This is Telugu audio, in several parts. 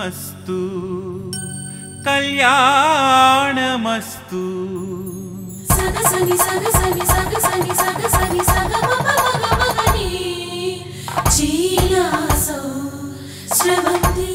కళ్యాణమస్తు కళ్యాణమస్తు సగ సని సగ సని సగ సని సగ సని సగ మగ మగ మగని చీలాసో శ్రవంతి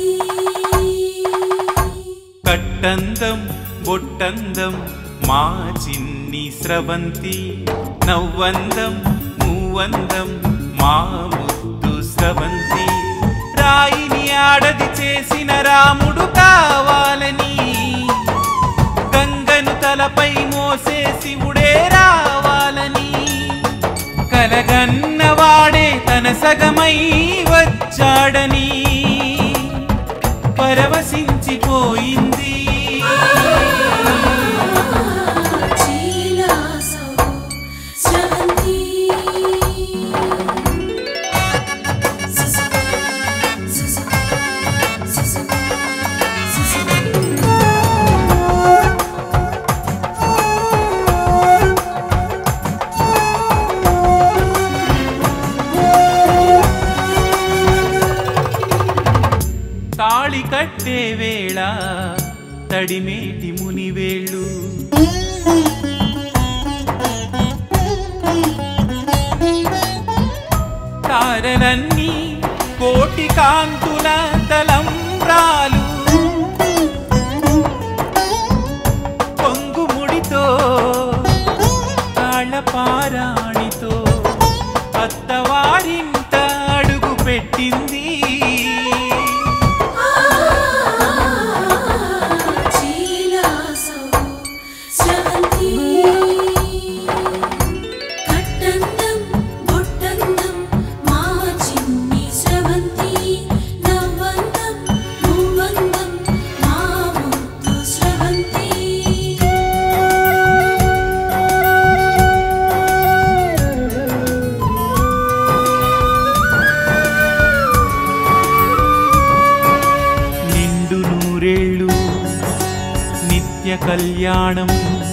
కట్టందం బొట్టందం మా చిన్ని స్రవంతి నవ్వందం మూవందం మా ముద్దు స్రవంతి రాయిని ఆడది చేసిన రాముడు కావాలని గంగను తలపై మోసే శివుడే రావాలని కలగన్నవాడే తన సగమై వచ్చాడని పరవశించిపోయింది చీలాసో శ్రవంతి సుసు సుసు సుసు సుసు తాళి కట్టే వేళ తడిమేటి మునివేళ్ళు తారలన్నీ కోటి కాంతుల తలంబ్రాలు పొంగుముడితో తాళపారాణితో అత్తవారింట అడుగు పెట్టింది చీలాసో శ్రవంతి కట్టందం బొట్టందం మా చిన్ని శ్రవంతి నవ్వందం మూవందం మా ముద్దు శ్రవంతి నిండు నూరేళ్ళు నిత్య కళ్యాణం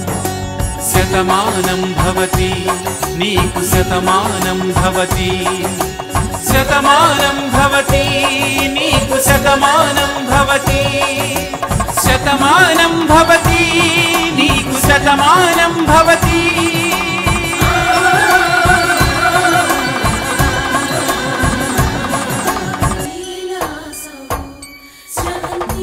శతమానం భవతి నీకు శతమానం భవతి శతమానం భవతి నీకు శతమానం భవతి శతమానం భవతి నీకు శతమానం భవతి చీలాసో శ్రవంతి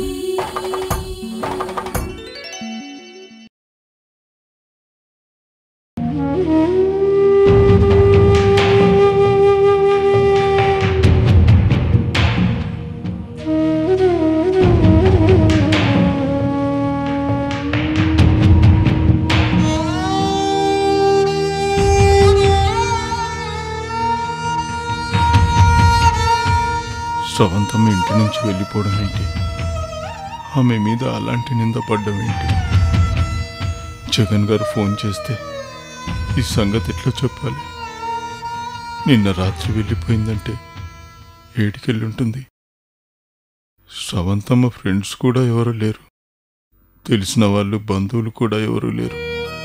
స్రవంతం ఇంటి నుంచి వెళ్ళిపోవడం ఏంటి ఆమె మీద అలాంటి నింద పడ్డం ఏంటి జగన్ గారు ఫోన్ చేస్తే ఈ సంగతి ఎట్లా చెప్పాలి నిన్న రాత్రి వెళ్ళిపోయిందంటే ఏడికెళ్ళుంటుంది స్రవంతమ్మ ఫ్రెండ్స్ కూడా ఎవరు లేరు తెలిసిన వాళ్ళు బంధువులు కూడా ఎవరు లేరు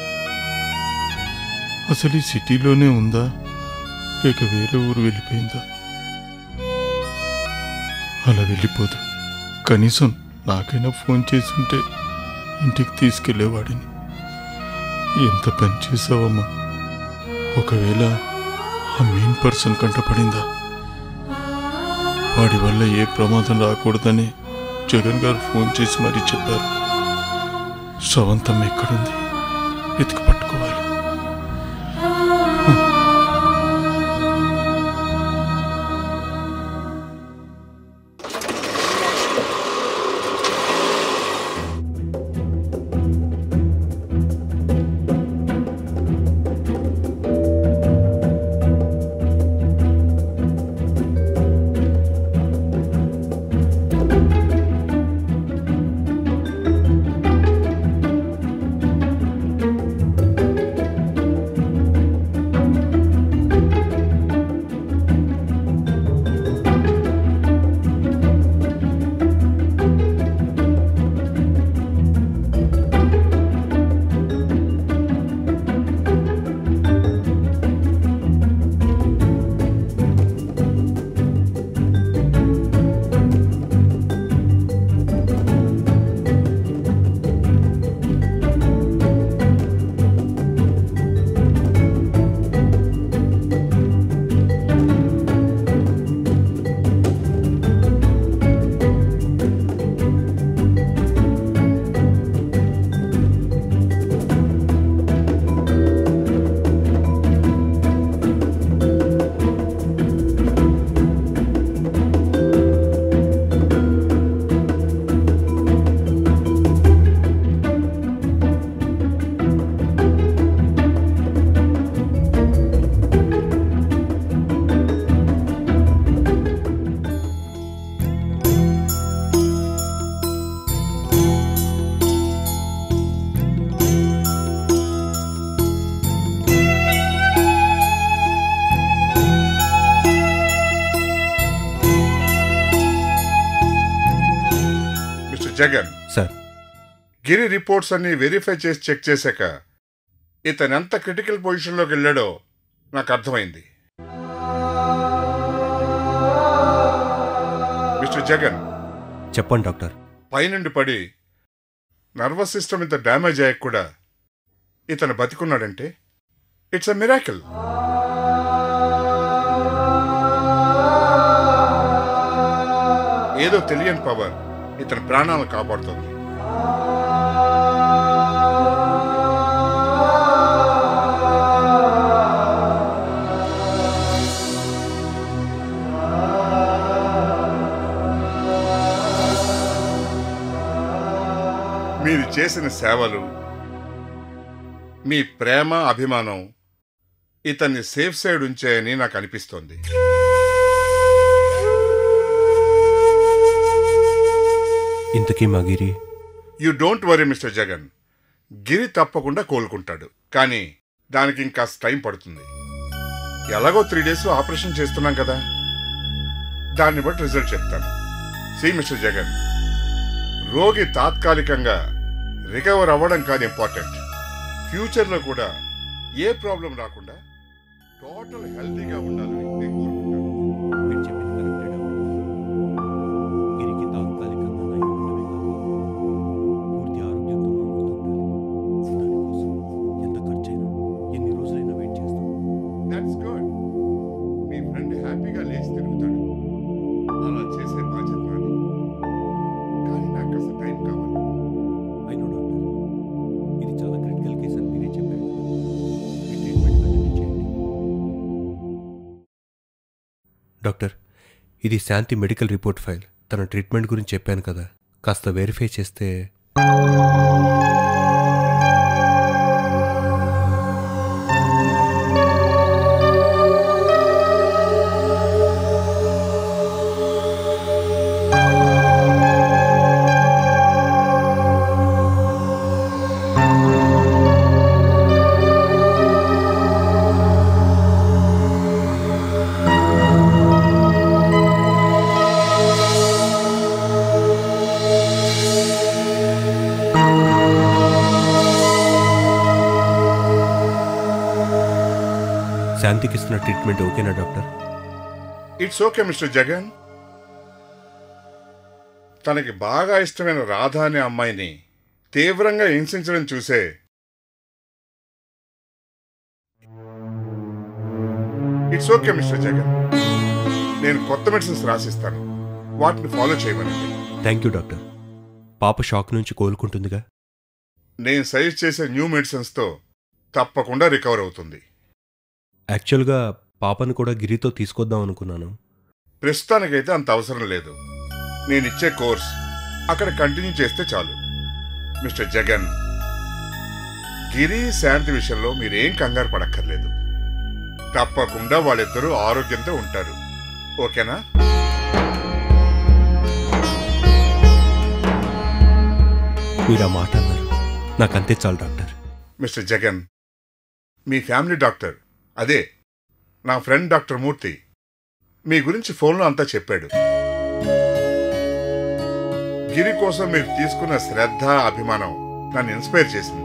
అసలు ఈ సిటీలోనే ఉందా లేక వేరే ఊరు వెళ్ళిపోయిందా అలా వెళ్ళిపోదు కనీసం నాకైనా ఫోన్ చేసుంటే ఇంటికి తీసుకెళ్లేవాడిని ఎంత పని చేసావమ్మా ఒకవేళ ఆ మెయిన్ పర్సన్ కంటపడిందా వాడి వల్ల ఏ ప్రమాదం రాకూడదని జగన్ గారు ఫోన్ చేసి మరీ చెప్పారు స్రవంతం ఎక్కడుంది వెతికి పట్టుకోవాలి mister Jagan sir Giri reports అన్ని వెరిఫై చేసి చెక్ చేశాక ఇతను ఎంత క్రిటికల్ పొజిషన్లోకి వెళ్ళాడో నాకు అర్థమైంది మిస్టర్ జగన్ చెప్పండి డాక్టర్ పైనుండి పడి నర్వస్ సిస్టమ్ ఇంత డ్యామేజ్ అయ్యాక కూడా ఇతను బతికున్నాడంటే ఇట్స్ అ మిరాకిల్ ఏదో తెలియని పవర్ ఇతని ప్రాణాలను కాపాడుతుంది మీరు చేసిన సేవలు మీ ప్రేమ అభిమానం ఇతన్ని సేఫ్ సైడ్ ఉంచాయని నాకు అనిపిస్తోంది ఇంతకీ మా Giri you don't worry mister Jagan Giri తప్పకుండా కోలుకుంటాడు కానీ దానికి ఇంకా టైం పడుతుంది ఎలాగో త్రీ డేస్ ఆపరేషన్ చేస్తున్నాం కదా దాన్ని బట్టి రిజల్ట్ చెప్తాను సి మిస్టర్ జగన్ రోగి తాత్కాలికంగా రికవర్ అవ్వడం కాదు ఇంపార్టెంట్ ఫ్యూచర్లో కూడా ఏ ప్రాబ్లం రాకుండా టోటల్ హెల్తీగా ఉండాలని నేను కోరుకుంటాను మీరు చెప్పింది కరెక్టే డాక్టర్ గిరికి తాత్కాలికంగా నయం ఉండడమే కాదు పూర్తి ఆరోగ్యంతో మా ముందు ఉండాలి దానికోసం ఎంత ఖర్చైనా ఎన్ని రోజులైనా వెయిట్ చేస్తాం దట్స్ గుడ్ మీ ఫ్రెండ్ హ్యాపీగా లేచి తిరుగుతాడు అలా చేసే బాధ్యత నాది కానీ నాకు కాస్త టైం కావాలి అయినో డాక్టర్ ఇది చాలా క్రిటికల్ కేసు అని మీరే చెప్పారు మీ ట్రీట్మెంట్ కంటిన్యూ చేయండి డాక్టర్ ఇది శాంతి మెడికల్ రిపోర్ట్ ఫైల్ తన ట్రీట్మెంట్ గురించి చెప్పాను కదా కాస్త వెరిఫై చేస్తే శాంతికి ఇస్తున్న ట్రీట్మెంట్ ఓకేనా doctor it's okay mister Jagan తనకి బాగా ఇష్టమైన రాధ అనే అమ్మాయిని తీవ్రంగా హింసించడం చూసే ఇట్స్ ఓకే మిస్టర్ జగన్ నేను కొత్త మెడిసిన్స్ రాసిస్తాను వాటిని ఫాలో చేయమనండి థ్యాంక్ యూ డాక్టర్ పాప షాక్ నుంచి కోలుకుంటుందిగా నేను సజెస్ట్ చేసే న్యూ మెడిసిన్స్తో తప్పకుండా రికవర్ అవుతుంది యాక్చువల్గా పాపను కూడా గిరితో తీసుకొద్దాం అనుకున్నాను ప్రస్తుతానికైతే అంత అవసరం లేదు నేను ఇచ్చే కోర్స్ అక్కడ కంటిన్యూ చేస్తే చాలు మిస్టర్ జగన్ గిరి శాంతి విషయంలో మీరేం కంగారు పడక్కర్లేదు తప్పకుండా వాళ్ళిద్దరూ ఆరోగ్యంతో ఉంటారు ఓకేనా మీరు ఆ మాట అన్నారు నాకు అంతే చాలు డాక్టర్ మిస్టర్ జగన్ మీ ఫ్యామిలీ డాక్టర్ అదే నా ఫ్రెండ్ డాక్టర్ మూర్తి మీ గురించి ఫోన్లో అంతా చెప్పాడు గిరి కోసం మీరు తీసుకున్న శ్రద్ధ అభిమానం నన్ను ఇన్స్పైర్ చేసింది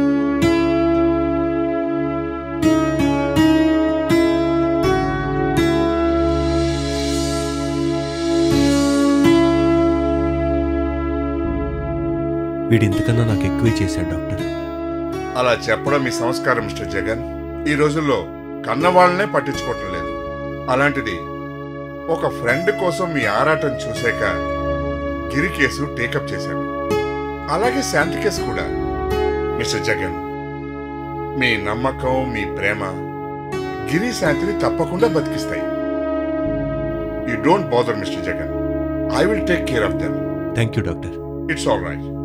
వీడు ఇంతకన్నా నాకు ఎక్కువే చేశాడు డాక్టర్ అలా చెప్పడం మీ సంస్కారం మిస్టర్ జగన్ ఈ రోజుల్లో కన్నవాళ్ళనే పట్టించుకోవటం లేదు అలాంటిది ఒక ఫ్రెండ్ కోసం మీ ఆరాటం చూశాక గిరి కేసు టేకప్ చేశాను అలాగే శాంతి కేసు కూడా మిస్టర్ జగన్ మీ నమ్మకం మీ ప్రేమ గిరి శాంతిని తప్పకుండా బతికిస్తాయి you don't bother mister Jagan I will take care of them thank you doctor it's all right